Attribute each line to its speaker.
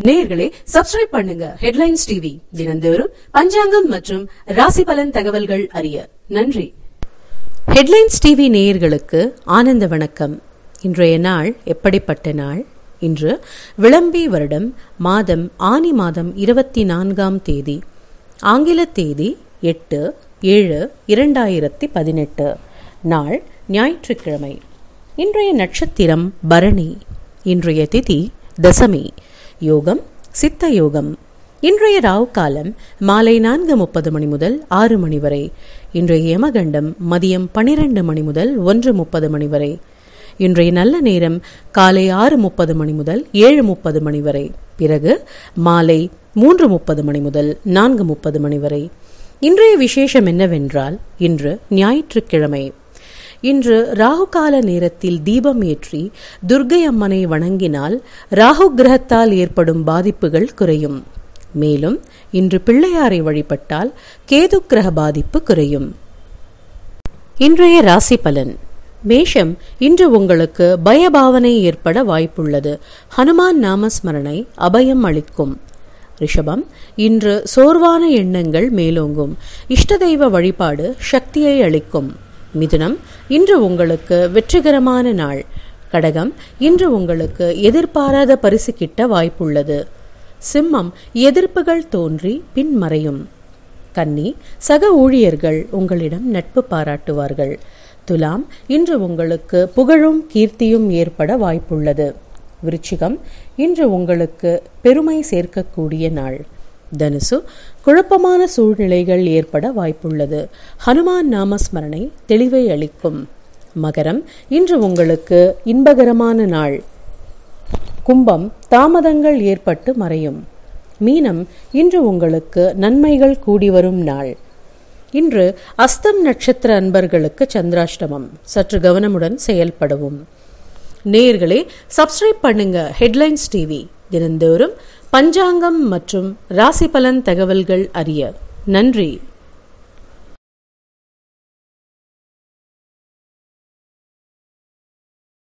Speaker 1: நேயர்களே சப்ஸ்கிரைப் பண்ணுங்க headlines TV தினந்தோறும் பஞ்சாங்கம் மற்றும் ராசி பலன் தகவல்கள் அறிய நன்றி ஹெட்லைன்ஸ் டிவி நேயர்களுக்கு ஆனந்த வணக்கம் இன்றைய நாள் எப்படிப்பட்ட நாள் இன்று விளம்பி வருடம் மாதம் ஆனி மாதம் இருபத்தி நான்காம் தேதி ஆங்கில தேதி எட்டு ஏழு இரண்டாயிரத்தி பதினெட்டு நாள் ஞாயிற்றுக்கிழமை இன்றைய நட்சத்திரம் பரணி இன்றைய திதி தசமி யோகம் சித்த யோகம் இன்றைய ராவ் காலம் மாலை நான்கு முப்பது மணி முதல் ஆறு மணி வரை இன்றைய யமகண்டம் மதியம் பனிரெண்டு மணி முதல் ஒன்று முப்பது மணி வரை இன்றைய நல்ல நேரம் காலை ஆறு முப்பது மணி முதல் ஏழு முப்பது மணி வரை பிறகு மாலை மூன்று முப்பது மணி முதல் நான்கு முப்பது மணி வரை இன்றைய விசேஷம் என்னவென்றால் இன்று ஞாயிற்றுக்கிழமை இன்று ராகுகால நேரத்தில் தீபம் ஏற்றி துர்கை அம்மனை வணங்கினால் ராகு கிரகத்தால் ஏற்படும் பாதிப்புகள் குறையும் மேலும் இன்று பிள்ளையாரை வழிபட்டால் கேது கிரக பாதிப்பு குறையும் இன்றைய ராசி பலன் மேஷம் இன்று உங்களுக்கு பயபாவனை ஏற்பட வாய்ப்புள்ளது ஹனுமான் நாமஸ்மரணை அபயம் அளிக்கும் ரிஷபம் இன்று சோர்வான எண்ணங்கள் மேலோங்கும் இஷ்ட தெய்வ வழிபாடு சக்தியை அளிக்கும் மிதுனம் இன்று உங்களுக்கு வெற்றிகரமான நாள் கடகம் இன்று உங்களுக்கு எதிர்பாராத பரிசு கிட்ட வாய்ப்புள்ளது சிம்மம் எதிர்ப்புகள் தோன்றி பின் மறையும் கன்னி சக ஊழியர்கள் உங்களிடம் நட்பு பாராட்டுவார்கள் துலாம் இன்று உங்களுக்கு புகழும் கீர்த்தியும் ஏற்பட வாய்ப்புள்ளது விருச்சிகம் இன்று உங்களுக்கு பெருமை சேர்க்கக்கூடிய நாள் தனுசு குழப்பமான சூழ்நிலைகள் ஏற்பட வாய்ப்புள்ளது ஹனுமான் நாமஸ்மரணை தெளிவை அளிக்கும் மகரம் இன்று உங்களுக்கு இன்பகரமான நாள் கும்பம் தாமதங்கள் ஏற்பட்டு மறையும் மீனம் இன்று உங்களுக்கு நன்மைகள் கூடி வரும் நாள் இன்று அஸ்தம் நட்சத்திர அன்பர்களுக்கு சந்திராஷ்டமம் சற்று கவனமுடன் செயல்படவும் நேயர்களே சப்ஸ்கிரைப் பண்ணுங்க ஹெட்லைன்ஸ் டிவி தினந்தோறும் பஞ்சாங்கம் மற்றும் ராசி பலன் தகவல்கள் அறிய நன்றி